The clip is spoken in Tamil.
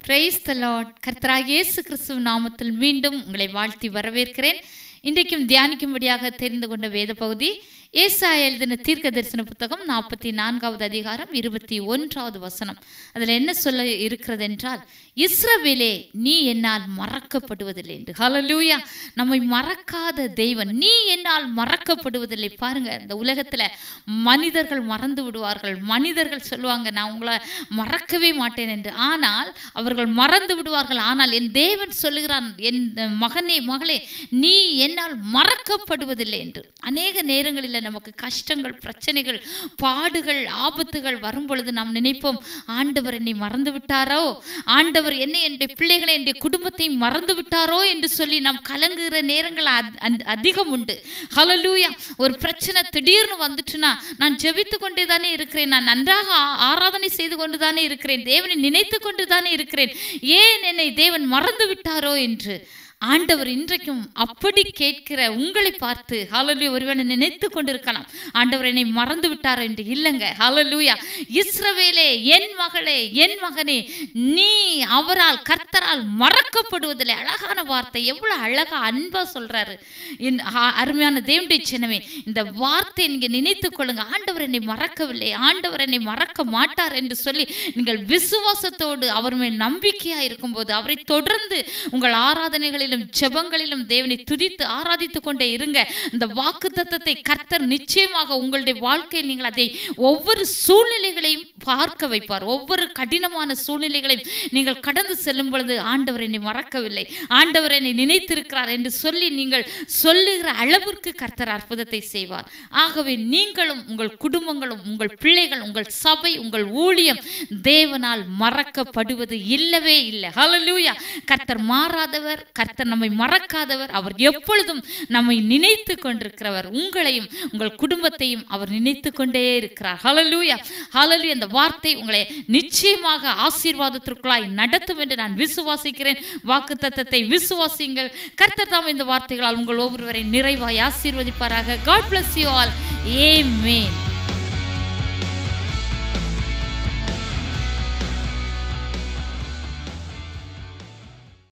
பிரைஸ் த லார்ட் கர்த்தராக இயேசு கிறிஸ்துவ நாமத்தில் மீண்டும் உங்களை வாழ்த்தி வரவேற்கிறேன் இன்றைக்கும் தியானிக்கும்படியாக தெரிந்து கொண்ட வேத பகுதி ஏசாயா எழுதின தீர்க்க தரிசன புத்தகம் நாற்பத்தி நான்காவது அதிகாரம் இருபத்தி ஒன்றாவது வசனம் அதில் என்ன சொல்ல இருக்கிறது என்றால் இஸ்ரவேலே நீ என்னால் மறக்கப்படுவதில்லை என்று ஹalleluya நம்மை மறக்காத தெய்வன் நீ என்னால் மறக்கப்படுவதில்லை பாருங்க இந்த உலகத்துல மனிதர்கள் மறந்து விடுவார்கள் மனிதர்கள் சொல்லுவாங்க நான் உங்களை மறக்கவே மாட்டேன் என்று ஆனால் அவர்கள் மறந்து விடுவார்கள் ஆனால் என் தேவன் சொல்லுகிறான் என் மகனே மகளே நீ என்னால் மறக்கப்படுவதில்லை என்று அநேக நேரங்களில் நமக்கு கஷ்டங்கள் பிரச்சனைகள் பாடுகள் ஆபத்துகள் வரும் பொழுது நாம் நினைப்போம் ஆண்டவர் என்னை மறந்து விட்டாரோ ஆண்டவர் என்னை என்னுடைய பிள்ளைகளை என்னுடைய குடும்பத்தை மறந்து விட்டாரோ என்று சொல்லி நாம் கலங்குகிற நேரங்கள் அத்- அத்- அதிகம் உண்டு ஹalleluya ஒரு பிரச்சனை திடீர்னு வந்துச்சுன்னா நான் ஜெபித்து கொண்டே தானே இருக்கிறேன் நான் நன்றாக ஆ- ஆராதனை செய்து கொண்டு தானே இருக்கிறேன் தேவனை நினைத்து கொண்டு தானே இருக்கிறேன் ஏன் என்னை தேவன் மறந்து விட்டாரோ என்று ஆண்டவர் இன்றைக்கும் அப்படி கேட்கிற உங்களை பார்த்து ஹalleluya ஒருவேளை நினைத்து கொண்டிருக்கலாம் ஆண்டவர் என்னை மறந்து விட்டாரோ என்று இல்லைங்க ஹalleluya இஸ்ரவேலே என் மகளே என் மகனே நீ அவரால் கர்த்தரால் மறக்கப்படுவதில்லை அழகான வார்த்தை எவ்வளவு அழகா அன்பா சொல்றாரு இந்த ஆ- அருமையான தேவனுடைய சின்னமே இந்த வார்த்தை நீங்க நினைத்துக் கொள்ளுங்க ஆண்டவர் என்னை மறக்கவில்லை ஆண்டவர் என்னை மறக்க மாட்டார் என்று சொல்லி நீங்கள் விசுவாசத்தோடு அவர் மேல் நம்பிக்கையா இருக்கும்போது அவரை தொடர்ந்து உங்கள் ஆராதனைகளிலும் ஜெபங்களிலும் தேவனை துதித்து ஆராதித்துக் கொண்டே இருங்க இந்த வாக்கு தத்தத்தை கர்த்தர் நிச்சயமாக உங்களுடைய வாழ்க்கையில் நீங்கள் அதை ஒவ்வொரு சூழ்நிலைகளையும் பார்க்க வைப்பார் ஒவ்வொரு கடினமான சூழ்நிலைகளையும் நீங்கள் கடந்து செல்லும் பொழுது ஆண்டவர் என்னை மறக்கவில்லை ஆண்டவர் என்னை நினைத்திருக்கிறார் என்று சொல்லி நீங்கள் சொல்லுகிற அளவிற்கு கர்த்தர் அற்புதத்தை செய்வார் ஆகவே நீங்களும் உங்கள் குடும்பங்களும் உங்கள் பிள்ளைகள் உங்கள் சபை உங்கள் ஊழியம் தேவனால் மறக்கப்படுவது இல்லவே இல்லை ஹalleluya கர்த்தர் மாறாதவர் கர்த்தர் நம்மை மறக்காதவர் அவர் எப்பொழுதும் நம்மை நினைத்து கொண்டிருக்கிறவர் உங்களையும் உங்கள் குடும்பத்தையும் அவர் நினைத்து கொண்டே இருக்கிறார் ஹalleluya ஹalleluya இந்த வார்த்தை உங்களை நிச்சயமாக ஆசீர்வாதத்திற்குள்ளாய் நடத்தும் என்று நான் விசுவாசிக்கிறேன் வாக்கு தத்தத்தை விசுவாசிங்கள் கர்த்தர் தாம் இந்த வார்த்தைகளால் உங்கள் ஒவ்வொருவரை நிறைவாய் ஆசீர்வதிப்பாராக God bless you all amen